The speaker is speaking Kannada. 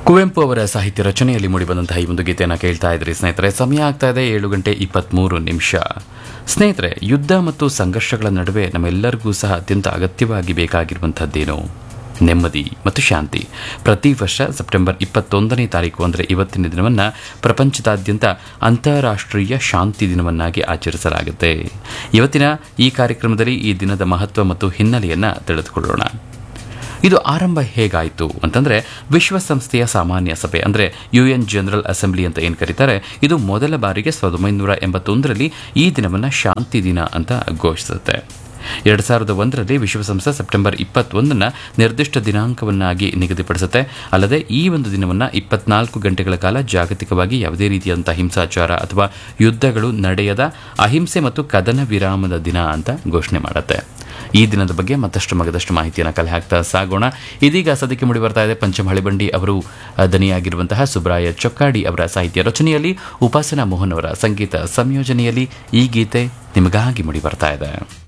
ಕುವೆಂಪು ಅವರ ಸಾಹಿತ್ಯ ರಚನೆಯಲ್ಲಿ ಮೂಡಿಬಂದಂತಹ ಈ ಒಂದು ಗೀತೆಯನ್ನು ಕೇಳ್ತಾ ಇದ್ರಿ ಸ್ನೇಹಿತರೆ ಸಮಯ ಆಗ್ತಾ ಇದೆ ಏಳು ಗಂಟೆ ಇಪ್ಪತ್ತ್ಮೂರು ನಿಮಿಷ ಸ್ನೇಹಿತರೆ ಯುದ್ಧ ಮತ್ತು ಸಂಘರ್ಷಗಳ ನಡುವೆ ನಮ್ಮೆಲ್ಲರಿಗೂ ಸಹ ಅತ್ಯಂತ ಅಗತ್ಯವಾಗಿ ಬೇಕಾಗಿರುವಂಥದ್ದೇನು ನೆಮ್ಮದಿ ಮತ್ತು ಶಾಂತಿ ಪ್ರತಿ ವರ್ಷ ಸೆಪ್ಟೆಂಬರ್ ಇಪ್ಪತ್ತೊಂದನೇ ತಾರೀಕು ಅಂದರೆ ಇವತ್ತಿನ ದಿನವನ್ನು ಪ್ರಪಂಚದಾದ್ಯಂತ ಅಂತಾರಾಷ್ಟ್ರೀಯ ಶಾಂತಿ ದಿನವನ್ನಾಗಿ ಆಚರಿಸಲಾಗುತ್ತೆ ಇವತ್ತಿನ ಈ ಕಾರ್ಯಕ್ರಮದಲ್ಲಿ ಈ ದಿನದ ಮಹತ್ವ ಮತ್ತು ಹಿನ್ನೆಲೆಯನ್ನು ತಿಳಿದುಕೊಳ್ಳೋಣ ಇದು ಆರಂಭ ಹೇಗಾಯಿತು ಅಂತಂದರೆ ವಿಶ್ವಸಂಸ್ಥೆಯ ಸಾಮಾನ್ಯ ಸಭೆ ಅಂದರೆ ಯು ಎನ್ ಜನರಲ್ ಅಸೆಂಬ್ಲಿ ಅಂತ ಏನು ಕರೀತಾರೆ ಇದು ಮೊದಲ ಬಾರಿಗೆ ಸಾವಿರದ ಒಂಬೈನೂರ ಎಂಬತ್ತೊಂದರಲ್ಲಿ ಈ ದಿನವನ್ನು ಶಾಂತಿ ದಿನ ಅಂತ ಘೋಷಿಸುತ್ತೆ ಎರಡು ಸಾವಿರದ ಒಂದರಲ್ಲಿ ವಿಶ್ವಸಂಸ್ಥೆ ಸೆಪ್ಟೆಂಬರ್ ಇಪ್ಪತ್ತೊಂದನ್ನು ನಿರ್ದಿಷ್ಟ ದಿನಾಂಕವನ್ನಾಗಿ ನಿಗದಿಪಡಿಸುತ್ತೆ ಅಲ್ಲದೆ ಈ ಒಂದು ದಿನವನ್ನು ಇಪ್ಪತ್ನಾಲ್ಕು ಗಂಟೆಗಳ ಕಾಲ ಜಾಗತಿಕವಾಗಿ ಯಾವುದೇ ರೀತಿಯಂಥ ಹಿಂಸಾಚಾರ ಅಥವಾ ಯುದ್ಧಗಳು ನಡೆಯದ ಅಹಿಂಸೆ ಮತ್ತು ಕದನ ವಿರಾಮದ ದಿನ ಅಂತ ಘೋಷಣೆ ಮಾಡುತ್ತೆ ಈ ದಿನದ ಬಗ್ಗೆ ಮತ್ತಷ್ಟು ಮಗದಷ್ಟು ಮಾಹಿತಿಯನ್ನು ಕಲೆ ಹಾಕ್ತಾ ಸಾಗೋಣ ಇದೀಗ ಸದ್ಯಕ್ಕೆ ಮೂಡಿ ಬರ್ತಾ ಇದೆ ಪಂಚಮಹಳಿ ಬಂಡಿ ಅವರು ಆ, ದನಿಯಾಗಿರುವಂತಹ ಸುಬ್ರಾಯ ಚೊಕ್ಕಾಡಿ ಅವರ ಸಾಹಿತ್ಯ ರಚನೆಯಲ್ಲಿ ಉಪಾಸನಾ ಮೋಹನ್ ಅವರ ಸಂಗೀತ ಸಂಯೋಜನೆಯಲ್ಲಿ ಈ ಗೀತೆ ನಿಮಗಾಗಿ ಮೂಡಿ ಬರ್ತಾ ಇದೆ